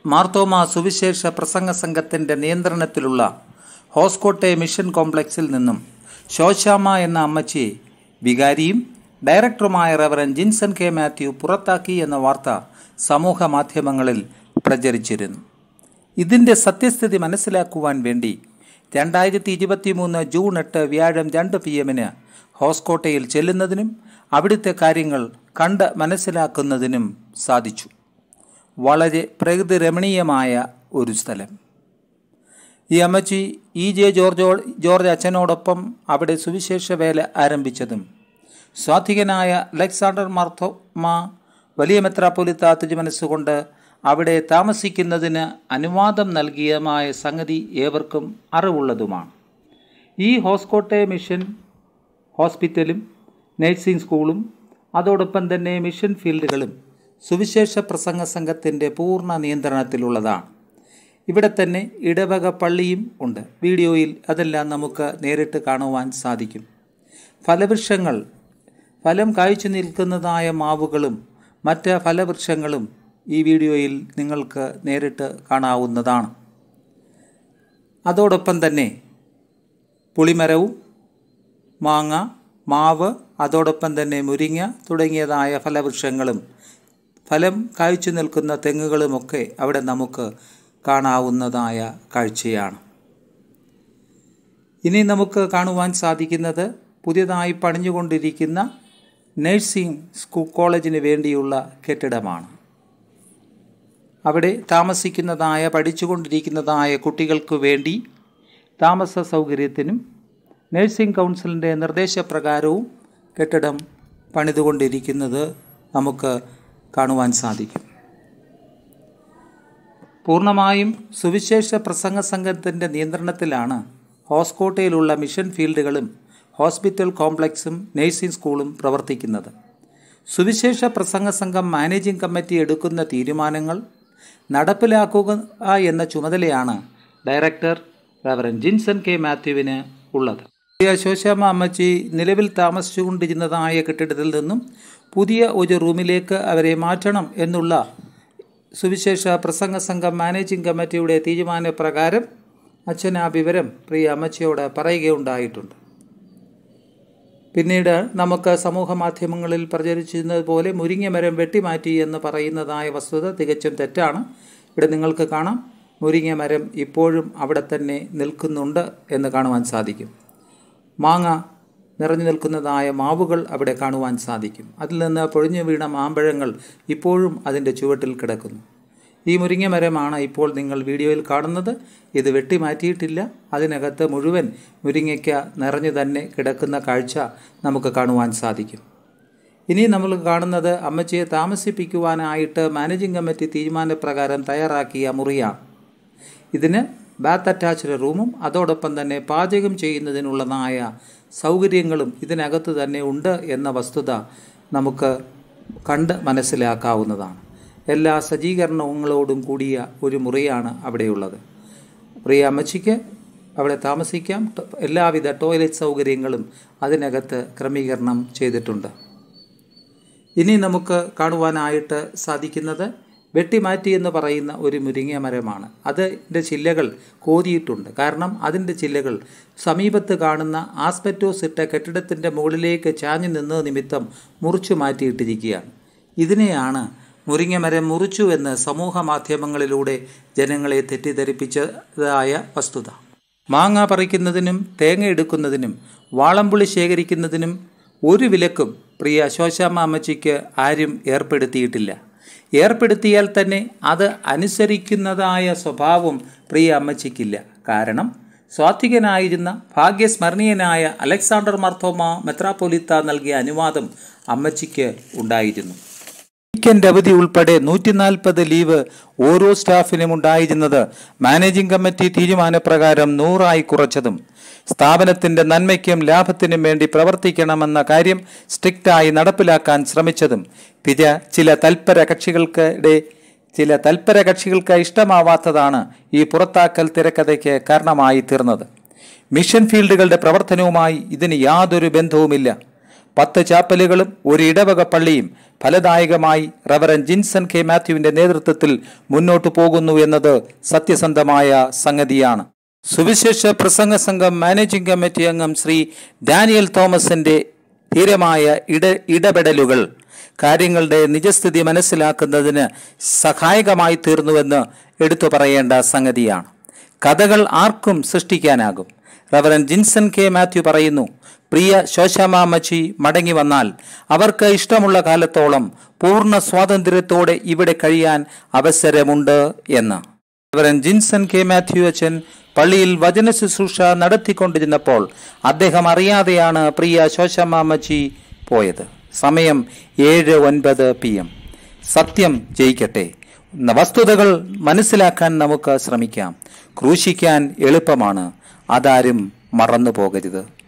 മാർത്തോമ സുവിശേഷ പ്രസംഗ സംഘത്തിന്റെ നിയന്ത്രണത്തിലുള്ള ഹോസ്കോട്ടെ മിഷൻ കോംപ്ലക്സിൽ നിന്നും ശോശാമ എന്ന അമ്മച്ചിയെ വികാരിയും ഡയറക്ടറുമായ റവറൻ ജിൻസൺ കെ മാത്യു പുറത്താക്കി എന്ന വാർത്ത സമൂഹ മാധ്യമങ്ങളിൽ പ്രചരിച്ചിരുന്നു ഇതിന്റെ സത്യസ്ഥിതി മനസ്സിലാക്കുവാൻ വേണ്ടി രണ്ടായിരത്തി ഇരുപത്തി മൂന്ന് ജൂൺ എട്ട് വ്യാഴം രണ്ട് പി എമ്മിന് ഹോസ്കോട്ടയിൽ ചെല്ലുന്നതിനും അവിടുത്തെ കാര്യങ്ങൾ കണ്ട് മനസ്സിലാക്കുന്നതിനും സാധിച്ചു വളരെ പ്രകൃതി രമണീയമായ ഒരു സ്ഥലം ഈ അമ്മച്ചി ഇ ജെ ജോർജോ ജോർജ് അച്ഛനോടൊപ്പം അവിടെ സുവിശേഷ വേല ആരംഭിച്ചതും സ്വാധികനായ അലക്സാണ്ടർ മാർത്തോമ വലിയ മെത്രാപ്പൊലിത്ത തിരുമനസ്സുകൊണ്ട് അവിടെ താമസിക്കുന്നതിന് അനുവാദം നൽകിയമായ സംഗതി ഏവർക്കും അറിവുള്ളതുമാണ് ഈ ഹോസ്കോട്ടെ മിഷൻ ഹോസ്പിറ്റലും നഴ്സിംഗ് സ്കൂളും അതോടൊപ്പം തന്നെ മിഷൻ ഫീൽഡുകളും സുവിശേഷ പ്രസംഗ സംഘത്തിൻ്റെ പൂർണ്ണ നിയന്ത്രണത്തിലുള്ളതാണ് ഇവിടെ തന്നെ ഇടവക പള്ളിയും ഉണ്ട് വീഡിയോയിൽ അതെല്ലാം നമുക്ക് നേരിട്ട് കാണുവാൻ സാധിക്കും ഫലവൃക്ഷങ്ങൾ ഫലം കായ്ച്ചു നിൽക്കുന്നതായ മാവുകളും മറ്റ് ഫലവൃക്ഷങ്ങളും ഈ വീഡിയോയിൽ നിങ്ങൾക്ക് നേരിട്ട് കാണാവുന്നതാണ് അതോടൊപ്പം തന്നെ പുളിമരവും മാങ്ങ മാവ് അതോടൊപ്പം തന്നെ മുരിങ്ങ തുടങ്ങിയതായ ഫലവൃക്ഷങ്ങളും ഫലം കായ്ച്ചു നിൽക്കുന്ന തെങ്ങുകളുമൊക്കെ അവിടെ നമുക്ക് കാണാവുന്നതായ കാഴ്ചയാണ് ഇനി നമുക്ക് കാണുവാൻ സാധിക്കുന്നത് പുതിയതായി പണിഞ്ഞുകൊണ്ടിരിക്കുന്ന നഴ്സിംഗ് സ്കൂൾ കോളേജിന് വേണ്ടിയുള്ള കെട്ടിടമാണ് അവിടെ താമസിക്കുന്നതായ പഠിച്ചുകൊണ്ടിരിക്കുന്നതായ കുട്ടികൾക്ക് വേണ്ടി താമസ സൗകര്യത്തിനും നഴ്സിംഗ് കൗൺസിലിൻ്റെ നിർദ്ദേശപ്രകാരവും കെട്ടിടം പണിതുകൊണ്ടിരിക്കുന്നത് നമുക്ക് കാണുവാൻ സാധിക്കും പൂർണ്ണമായും സുവിശേഷ പ്രസംഗ സംഘത്തിൻ്റെ നിയന്ത്രണത്തിലാണ് ഹോസ്കോട്ടയിലുള്ള മിഷൻ ഫീൽഡുകളും ഹോസ്പിറ്റൽ കോംപ്ലക്സും നഴ്സിംഗ് സ്കൂളും പ്രവർത്തിക്കുന്നത് സുവിശേഷ പ്രസംഗ സംഘം മാനേജിംഗ് കമ്മിറ്റി എടുക്കുന്ന തീരുമാനങ്ങൾ നടപ്പിലാക്കുക എന്ന ചുമതലയാണ് ഡയറക്ടർ റവറൻ ജിൻസൺ കെ മാത്യുവിന് ഉള്ളത് ശോശാമ അമ്മച്ചി നിലവിൽ താമസിച്ചുകൊണ്ടിരുന്നതായ കെട്ടിടത്തിൽ നിന്നും പുതിയ ഒരു റൂമിലേക്ക് അവരെ മാറ്റണം എന്നുള്ള സുവിശേഷ പ്രസംഗ സംഘം മാനേജിംഗ് കമ്മിറ്റിയുടെ തീരുമാനപ്രകാരം അച്ഛൻ ആ വിവരം പ്രിയ അമ്മച്ചിയോട് പറയുകയുണ്ടായിട്ടുണ്ട് പിന്നീട് നമുക്ക് സമൂഹ മാധ്യമങ്ങളിൽ പ്രചരിച്ചിരുന്നത് പോലെ മുരിങ്ങ മരം വെട്ടിമാറ്റി എന്ന് പറയുന്നതായ വസ്തുത തികച്ചും തെറ്റാണ് ഇവിടെ നിങ്ങൾക്ക് കാണാം മുരിങ്ങ മരം ഇപ്പോഴും അവിടെ തന്നെ നിൽക്കുന്നുണ്ട് എന്ന് കാണുവാൻ സാധിക്കും മാങ്ങ നിറഞ്ഞു നിൽക്കുന്നതായ മാവുകൾ അവിടെ കാണുവാൻ സാധിക്കും അതിൽ നിന്ന് പൊഴിഞ്ഞു വീണ മാമ്പഴങ്ങൾ ഇപ്പോഴും അതിൻ്റെ ചുവട്ടിൽ കിടക്കുന്നു ഈ മുരിങ്ങ മരമാണ് ഇപ്പോൾ നിങ്ങൾ വീഡിയോയിൽ കാണുന്നത് ഇത് വെട്ടിമാറ്റിയിട്ടില്ല അതിനകത്ത് മുഴുവൻ മുരിങ്ങയ്ക്ക നിറഞ്ഞു തന്നെ കിടക്കുന്ന കാഴ്ച നമുക്ക് കാണുവാൻ സാധിക്കും ഇനി നമ്മൾ കാണുന്നത് അമ്മച്ചിയെ താമസിപ്പിക്കുവാനായിട്ട് മാനേജിംഗ് കമ്മിറ്റി തീരുമാനപ്രകാരം തയ്യാറാക്കിയ മുറിയാണ് ഇതിന് ബാത്ത് അറ്റാച്ച്ഡ് റൂമും അതോടൊപ്പം തന്നെ പാചകം ചെയ്യുന്നതിനുള്ളതായ സൗകര്യങ്ങളും ഇതിനകത്ത് തന്നെ ഉണ്ട് എന്ന വസ്തുത നമുക്ക് കണ്ട് മനസ്സിലാക്കാവുന്നതാണ് എല്ലാ സജ്ജീകരണങ്ങളോടും കൂടിയ ഒരു മുറിയാണ് അവിടെയുള്ളത് പ്രിയ അമ്മച്ചിക്ക് അവിടെ താമസിക്കാം എല്ലാവിധ ടോയ്ലറ്റ് സൗകര്യങ്ങളും അതിനകത്ത് ക്രമീകരണം ചെയ്തിട്ടുണ്ട് ഇനി നമുക്ക് കാണുവാനായിട്ട് സാധിക്കുന്നത് വെട്ടിമാറ്റി എന്ന് പറയുന്ന ഒരു മുരിങ്ങ മരമാണ് അതിൻ്റെ ചില്ലകൾ കോതിയിട്ടുണ്ട് കാരണം അതിൻ്റെ ചില്ലകൾ സമീപത്ത് കാണുന്ന ആസ്പെറ്റോസ് ഇട്ട കെട്ടിടത്തിൻ്റെ മുകളിലേക്ക് ചാഞ്ഞു നിന്നത് നിമിത്തം മുറിച്ചു മാറ്റിയിട്ടിരിക്കുകയാണ് ഇതിനെയാണ് മുരിങ്ങ മരം മുറിച്ചു എന്ന് സമൂഹ മാധ്യമങ്ങളിലൂടെ ജനങ്ങളെ തെറ്റിദ്ധരിപ്പിച്ചതായ വസ്തുത മാങ്ങ പറിക്കുന്നതിനും തേങ്ങ എടുക്കുന്നതിനും വാളംപുളി ശേഖരിക്കുന്നതിനും ഒരു വിലക്കും പ്രിയ ശോശാമ്മ അമ്മച്ചിക്ക് ആരും ഏർപ്പെടുത്തിയിട്ടില്ല ഏർപ്പെടുത്തിയാൽ തന്നെ അത് അനുസരിക്കുന്നതായ സ്വഭാവം പ്രിയ അമ്മച്ചിക്കില്ല കാരണം സ്വാത്വികനായിരുന്ന ഭാഗ്യസ്മരണീയനായ അലക്സാണ്ടർ മർത്തോമ മെത്രാപ്പൊലിത്ത നൽകിയ അനുവാദം അമ്മച്ചിക്ക് ഉണ്ടായിരുന്നു വീക്കെൻഡ് അവധി ഉൾപ്പെടെ നൂറ്റി നാൽപ്പത് ലീവ് ഓരോ സ്റ്റാഫിനും ഉണ്ടായിരുന്നത് മാനേജിംഗ് കമ്മിറ്റി തീരുമാനപ്രകാരം നൂറായി കുറച്ചതും സ്ഥാപനത്തിന്റെ നന്മയ്ക്കും ലാഭത്തിനും വേണ്ടി പ്രവർത്തിക്കണമെന്ന കാര്യം സ്ട്രിക്റ്റായി നടപ്പിലാക്കാൻ ശ്രമിച്ചതും പിത ചില തൽപര കക്ഷികൾക്കിടെ ചില തൽപര കക്ഷികൾക്ക് ഇഷ്ടമാവാത്തതാണ് ഈ പുറത്താക്കൽ തിരക്കഥയ്ക്ക് കാരണമായി തീർന്നത് മിഷൻ ഫീൽഡുകളുടെ പ്രവർത്തനവുമായി ഇതിന് യാതൊരു ബന്ധവുമില്ല പത്ത് ചാപ്പലുകളും ഒരു ഇടവക പള്ളിയും ഫലദായകമായി റവറൻ ജിൻസൺ കെ മാത്യുവിന്റെ നേതൃത്വത്തിൽ മുന്നോട്ടു പോകുന്നു എന്നത് സത്യസന്ധമായ സംഗതിയാണ് സുവിശേഷ പ്രസംഗ സംഘം മാനേജിംഗ് കമ്മിറ്റി അംഗം ശ്രീ ഡാനിയൽ തോമസിന്റെ ധീരമായ ഇട ഇടപെടലുകൾ കാര്യങ്ങളുടെ നിജസ്ഥിതി മനസ്സിലാക്കുന്നതിന് സഹായകമായി തീർന്നുവെന്ന് എടുത്തു പറയേണ്ട സംഗതിയാണ് കഥകൾ ആർക്കും സൃഷ്ടിക്കാനാകും റവറൻ ജിൻസൺ കെ മാത്യു പറയുന്നു പ്രിയ ശോശാമാമച്ചി മടങ്ങി വന്നാൽ അവർക്ക് ഇഷ്ടമുള്ള കാലത്തോളം പൂർണ്ണ സ്വാതന്ത്ര്യത്തോടെ ഇവിടെ കഴിയാൻ അവസരമുണ്ട് എന്ന് റവറൻ ജിൻസൺ കെ മാത്യു അച്ഛൻ പള്ളിയിൽ വചന ശുശ്രൂഷ നടത്തിക്കൊണ്ടിരുന്നപ്പോൾ അദ്ദേഹം അറിയാതെയാണ് പ്രിയ ശോശമാമച്ചി പോയത് സമയം ഏഴ് ഒൻപത് പി എം സത്യം ജയിക്കട്ടെ വസ്തുതകൾ മനസ്സിലാക്കാൻ നമുക്ക് ശ്രമിക്കാം ക്രൂശിക്കാൻ എളുപ്പമാണ് അതാരും മറന്നു പോകരുത്